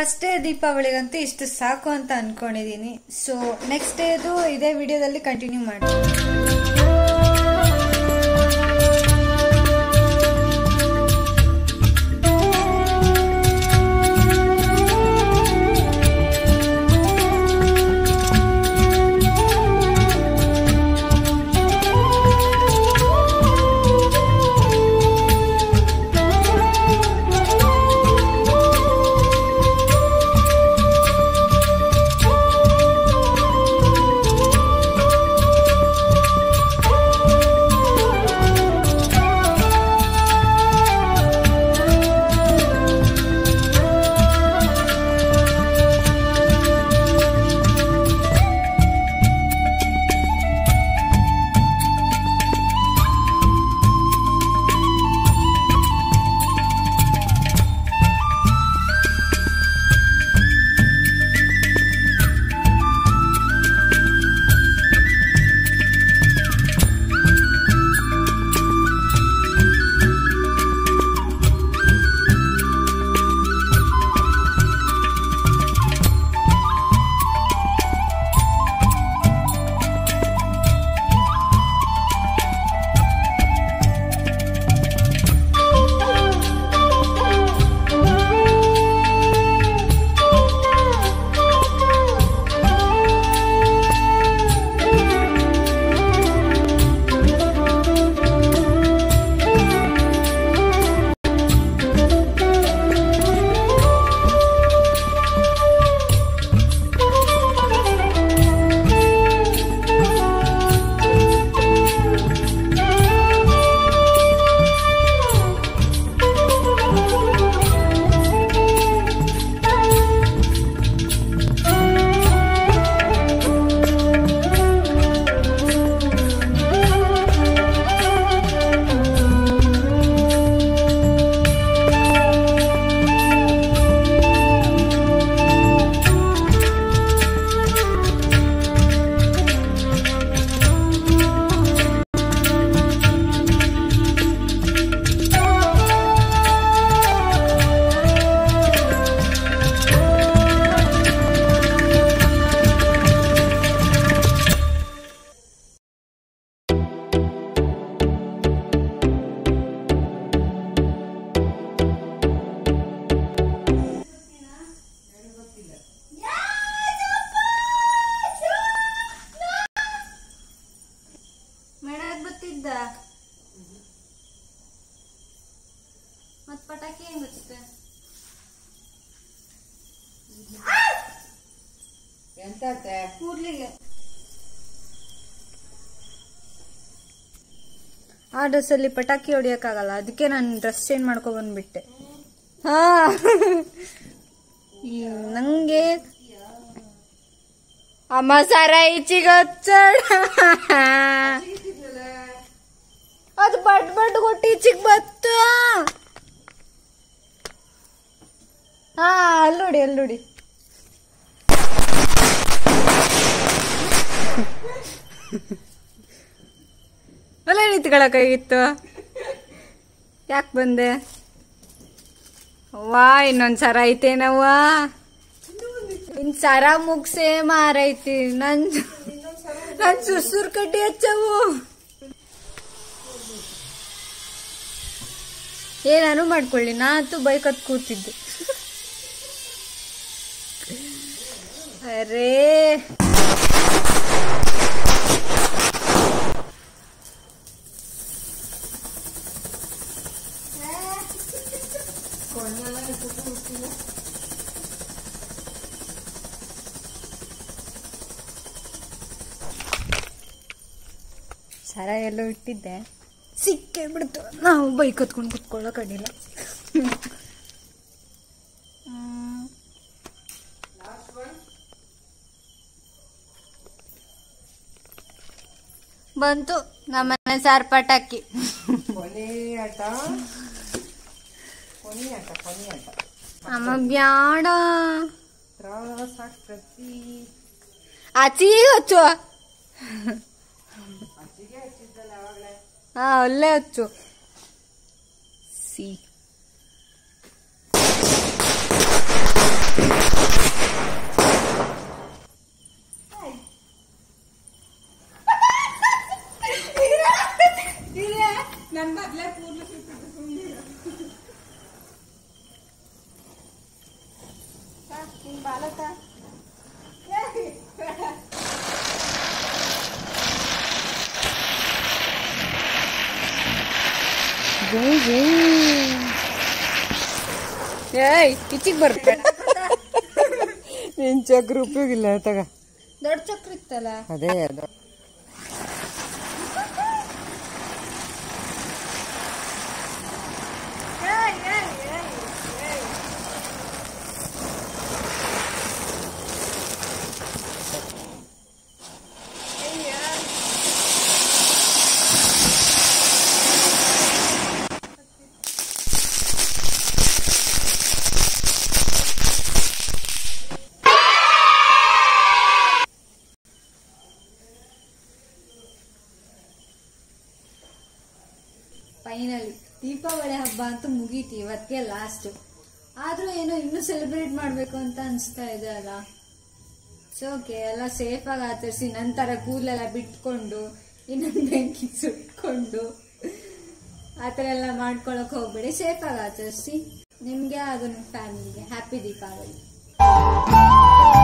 First day ದೀಪಾವಳಿಗಂತೂ ಇಷ್ಟು ಸಾಕು ಅಂತ ಅನ್ಕೊಂಡಿದೀನಿ ಸೊ ನೆಕ್ಸ್ಟ್ ಡೇದು ಇದೇ ವಿಡಿಯೋದಲ್ಲಿ ಕಂಟಿನ್ಯೂ ಮಾಡಿ ಮೇಡಕ್ ಬತ್ತಿದ್ದ ಮತ್ ಪಟಾಕಿ ಹೆಂಗ್ ಹಚ್ಚುತ್ತೆ ಎಂತ ಕೂಡ್ಲಿಗೆ ಆ ಡ್ರೆಸ್ಸಲ್ಲಿ ಪಟಾಕಿ ಹೊಡಿಯಕ್ಕಾಗಲ್ಲ ಅದಕ್ಕೆ ನಾನು ಡ್ರೆಸ್ ಚೇಂಜ್ ಮಾಡ್ಕೊ ಬಂದ್ಬಿಟ್ಟೆ ಹಾ ಈ ನಂಗೆ ಅಮ್ಮ ಸರ ಈಚಿಗೆ ಹಚ್ಚೋಣ ಅದು ಬಡ್ ಬಡ್ ಕೊಟ್ಟು ಈಚಿಗೆ ಬತ್ತು ಹಾ ಅಲ್ಲಿ ನೋಡಿ ಅಲ್ಲಿ ನೋಡಿ ಅಲ್ಲ ನಿಂತ್ಕೊಳಕಾಗಿತ್ತು ಯಾಕೆ ಬಂದೆ ವಾ ಇನ್ನೊಂದ್ ಸರ ಐತೇನವ್ವ ಇನ್ ಸರ ಮುಗ್ಸೇ ಮಾರೈತಿ ನನ್ ನನ್ ಸುಸುರ್ ಕಡ್ಡಿ ಹಚ್ಚವು ಏನಾರು ಮಾಡ್ಕೊಳ್ಳಿ ನಾ ಅಂತೂ ಬೈಕ್ ಹತ್ ಕೂತಿದ್ದೆ ಅರೇ ಸರ ಎಲ್ಲೋ ಇಟ್ಟಿದ್ದೆ ಸಿಕ್ಕೇ ಬಿಡ್ತು ನಾವು ಬೈಕ್ ಹತ್ಕೊಂಡು ಕುತ್ಕೊಳ್ಳೋಕೆ ಅಡ್ಡಿಲ್ಲ ಹ್ಮ್. ಬಂತು ನಮ್ಮನೆ ಸಾರ್ ಪಟಾಕಿ ಕೊನೆ ಆಟ ಕೊನೆ ಆಟ ಕೊನೆ ಆಟ ಅಮ್ಮ ಬ್ಯಾಡ ತ್ರಾಸ ಪ್ರತಿ ಆಚಿ ಹಚ್ಚು ಅಚ್ಚಿಗೆ ಹಚ್ಚಿದ್ದಲ್ಲ ಅವಾಗಲೇ ಹಾ ಅಲ್ಲೇ ಹಚ್ಚು ಸಿ ನಿನ್ ಬಾಲಕ ಜೈ ಜೈ ಏಯ್ ಕಿಚಿಗ್ ಬರ್ಬೇಡ ನಿನ್ ಚಕ್ರ ಉಪಯೋಗ ಇಲ್ಲ ತಗ ದೊಡ್ಡ ಚಕ್ರ ಇತ್ತಲ್ಲ ಅದೇ ಅದು ಫೈನಲಿ ದೀಪಾವಳಿ ಹಬ್ಬ ಅಂತೂ ಮುಗೀತಿ ಇವತ್ತಿಗೆ ಲಾಸ್ಟ್ ಆದ್ರೂ ಏನೋ ಇನ್ನೂ ಸೆಲೆಬ್ರೇಟ್ ಮಾಡ್ಬೇಕು ಅಂತ ಅನಿಸ್ತಾ ಇದೆ ಅಲ್ಲ ಸೊ ಓಕೆ ಎಲ್ಲ ಸೇಫ್ ಆಗಿ ಆಚರಿಸಿ ನಂತರ ಕೂದಲೆಲ್ಲ ಬಿಟ್ಕೊಂಡು ಇನ್ನೊಂದು ಬೆಂಕಿ ಸುಟ್ಕೊಂಡು ಆ ಥರ ಎಲ್ಲ ಮಾಡ್ಕೊಳಕ್ ಹೋಗ್ಬೇಡಿ ಸೇಫ್ ಆಗಿ ಆಚರಿಸಿ ನಿಮ್ಗೆ ಹಾಗೂ ನಿಮ್ಮ ಫ್ಯಾಮಿಲಿಗೆ ಹ್ಯಾಪಿ ದೀಪಾವಳಿ